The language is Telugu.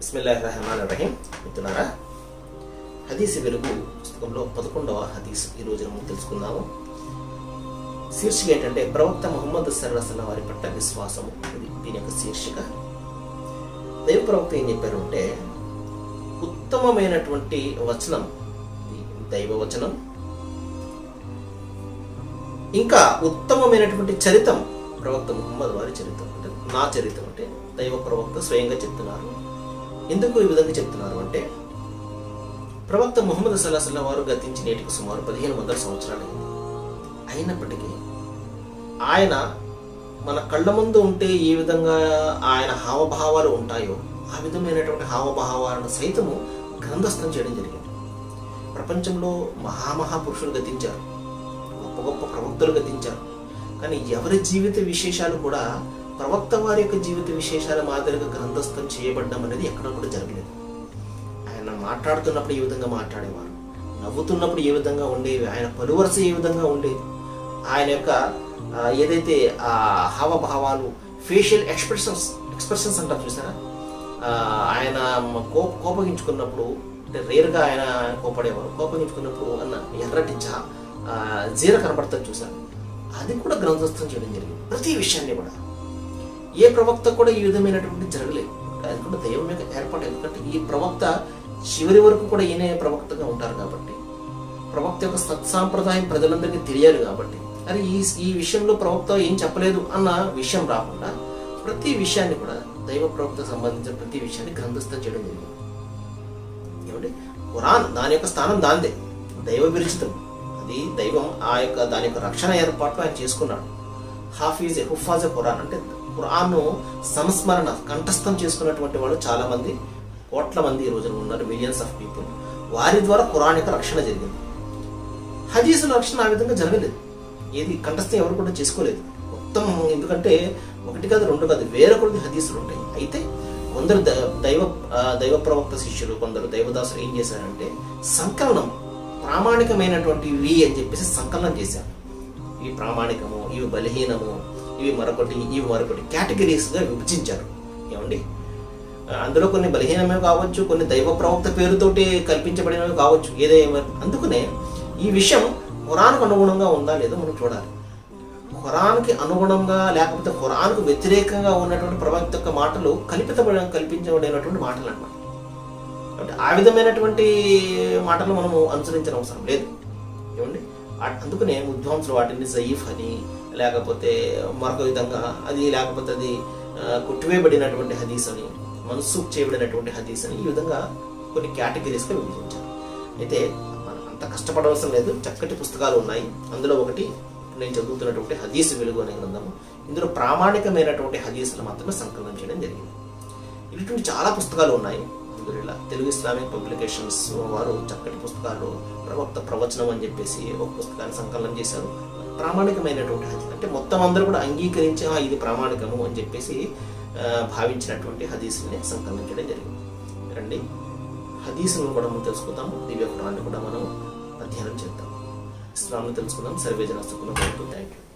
బిస్మిల్లాహ్ రహమాన్ రహీం మిత్రులారా హదీస్ వెలుగు పుస్తకంలో పదకొండవ హదీస్ ఈ రోజున మనం తెలుసుకుందాము శీర్షిక ఏంటంటే ప్రవక్త ముహమ్మద్ సల్లాహం వారి పట్ల విశ్వాసము ఇది దీని యొక్క శీర్షిక దైవ ప్రవక్త ఏం చెప్పారు అంటే ఉత్తమమైనటువంటి వచనం ఇది దైవ వచనం ఇంకా ఉత్తమమైనటువంటి చరితం ప్రవక్త ముహమ్మద్ వారి చరిత్రం అంటే నా చరిత్రం అంటే దైవ ప్రవక్త స్వయంగా చెప్తున్నారు ఎందుకు ఈ విధంగా చెప్తున్నారు అంటే ప్రవక్త ముహమ్మద్ సల్లాహల్లా వారు గతించి నేటికి సుమారు పదిహేను వందల సంవత్సరాలు అయింది అయినప్పటికీ ఆయన మన కళ్ళ ముందు ఉంటే ఏ విధంగా ఆయన హావభావాలు ఉంటాయో ఆ విధమైనటువంటి హావభావాలను సైతము గ్రంథస్థం చేయడం జరిగింది ప్రపంచంలో మహామహా పురుషులు గతించారు గొప్ప గొప్ప ప్రవక్తలు గతించారు కానీ ఎవరి జీవిత విశేషాలు కూడా ప్రవక్త వారి యొక్క జీవిత విశేషాల మాదిరిగా గ్రంథస్థం చేయబడ్డం అనేది ఎక్కడ కూడా జరగలేదు ఆయన మాట్లాడుతున్నప్పుడు ఏ విధంగా మాట్లాడేవారు నవ్వుతున్నప్పుడు ఏ విధంగా ఉండేవి ఆయన పలువరస ఏ విధంగా ఉండేది ఆయన యొక్క ఆ, ఏదైతే ఆ హావభావాలు ఫేషియల్ ఎక్స్ప్రెషన్స్ ఎక్స్ప్రెషన్స్ అంటారు చూసారా ఆ, ఆయన కో కోపగించుకున్నప్పుడు అంటే రేరుగా ఆయన కోపడేవారు కోపగించుకున్నప్పుడు అన్న ఎర్రటి జా ఆ, జీర కనబడతారు చూసారు అది కూడా గ్రంథస్థం చేయడం జరిగింది ప్రతి విషయాన్ని కూడా ఏ ప్రవక్త కూడా ఈ విధమైనటువంటి జరగలేదు అది కూడా దైవం యొక్క ఏర్పాటు ఎందుకంటే ఈ ప్రవక్త చివరి వరకు కూడా ఈయనే ప్రవక్తగా ఉంటారు కాబట్టి ప్రవక్త యొక్క సత్సాంప్రదాయం ప్రజలందరికీ తెలియాలి కాబట్టి అరే ఈ ఈ విషయంలో ప్రవక్త ఏం చెప్పలేదు అన్న విషయం రాకుండా ప్రతి విషయాన్ని కూడా దైవ ప్రవక్తకు సంబంధించిన ప్రతి విషయాన్ని గ్రంథస్థం చేయడం జరిగింది ఏమంటే ఖురాన్ దాని యొక్క స్థానం దాందే దైవ విరచితం అది దైవం ఆ యొక్క దాని యొక్క రక్షణ ఏర్పాటు ఆయన చేసుకున్నాడు హాఫీజ్ హుఫాజ్ ఖురాన్ అంటే ఖురాన్ను సంస్మరణ కంఠస్థం చేసుకున్నటువంటి వాళ్ళు చాలా మంది కోట్ల మంది ఈ రోజున ఉన్నారు మిలియన్స్ ఆఫ్ పీపుల్ వారి ద్వారా ఖురాన్ యొక్క రక్షణ జరిగింది హదీసుల రక్షణ ఆ విధంగా జరగలేదు ఏది కంఠస్థం ఎవరు కూడా చేసుకోలేదు మొత్తం ఎందుకంటే ఒకటి కాదు రెండు కాదు వేరే కొద్ది హదీసులు ఉంటాయి అయితే కొందరు ద- దైవ ఆ, దైవ ప్రవక్త శిష్యులు కొందరు దైవదాసులు ఏం చేశారంటే సంకలనం ప్రామాణికమైనటువంటి ఇవి అని చెప్పేసి సంకలనం చేశారు ఇవి ప్రామాణికము ఇవి బలహీనము ఇవి మరొకటి ఇవి మరొకటి కేటగిరీస్ గా విభజించారు ఏమండి ఆ, అందులో కొన్ని బలహీనమే కావచ్చు కొన్ని దైవ ప్రవక్త పేరుతోటి కల్పించబడినవి కావచ్చు ఏదేమో అందుకనే ఈ విషయం ఖురాన్కు అనుగుణంగా ఉందా లేదో మనం చూడాలి ఖురాన్కి అనుగుణంగా లేకపోతే ఖురాన్కు వ్యతిరేకంగా ఉన్నటువంటి ప్రవక్త యొక్క మాటలు కల్పితబడి కల్పించబడినటువంటి మాటలు అన్నమాట కాబట్టి ఆ విధమైనటువంటి మాటలు మనము అనుసరించిన అవసరం లేదు ఏమండి ఆ- అందుకనే విద్వాంసులు వాటిని జయీఫ్ అని లేకపోతే మరొక విధంగా అది లేకపోతే అది ఆ, కొట్టివేయబడినటువంటి హదీస్ అని మనస్సుకు చేయబడినటువంటి హదీస్ అని ఈ విధంగా కొన్ని కేటగిరీస్గా విభజించారు అయితే మనం అంత కష్టపడవలసిన లేదు చక్కటి పుస్తకాలు ఉన్నాయి అందులో ఒకటి నేను చదువుతున్నటువంటి హదీస్ వెలుగు అనే గ్రంథము ఇందులో ప్రామాణికమైనటువంటి హదీసులు మాత్రమే సంకలనం చేయడం జరిగింది ఇటువంటి చాలా పుస్తకాలు ఉన్నాయి అల్హమ్దులిల్లా తెలుగు ఇస్లామిక్ పబ్లికేషన్స్ వారు చక్కటి పుస్తకాలు ప్రవక్త ప్రవచనం అని చెప్పేసి ఒక పుస్తకాన్ని సంకలనం చేశారు ప్రామాణికమైనటువంటి హదీస్ అంటే మొత్తం అందరూ కూడా అంగీకరించి "ఆ, ఇది ప్రామాణికము అని చెప్పేసి ఆ, భావించినటువంటి హదీసుని సంకలనం చేయడం జరిగింది రండి హదీసులను కూడా మనం తెలుసుకుందాము దివ్య ఖురాన్ని కూడా మనం అధ్యయనం చేద్దాం ఇస్లాంను తెలుసుకుందాం సర్వేజన సుఖం థ్యాంక్ యూ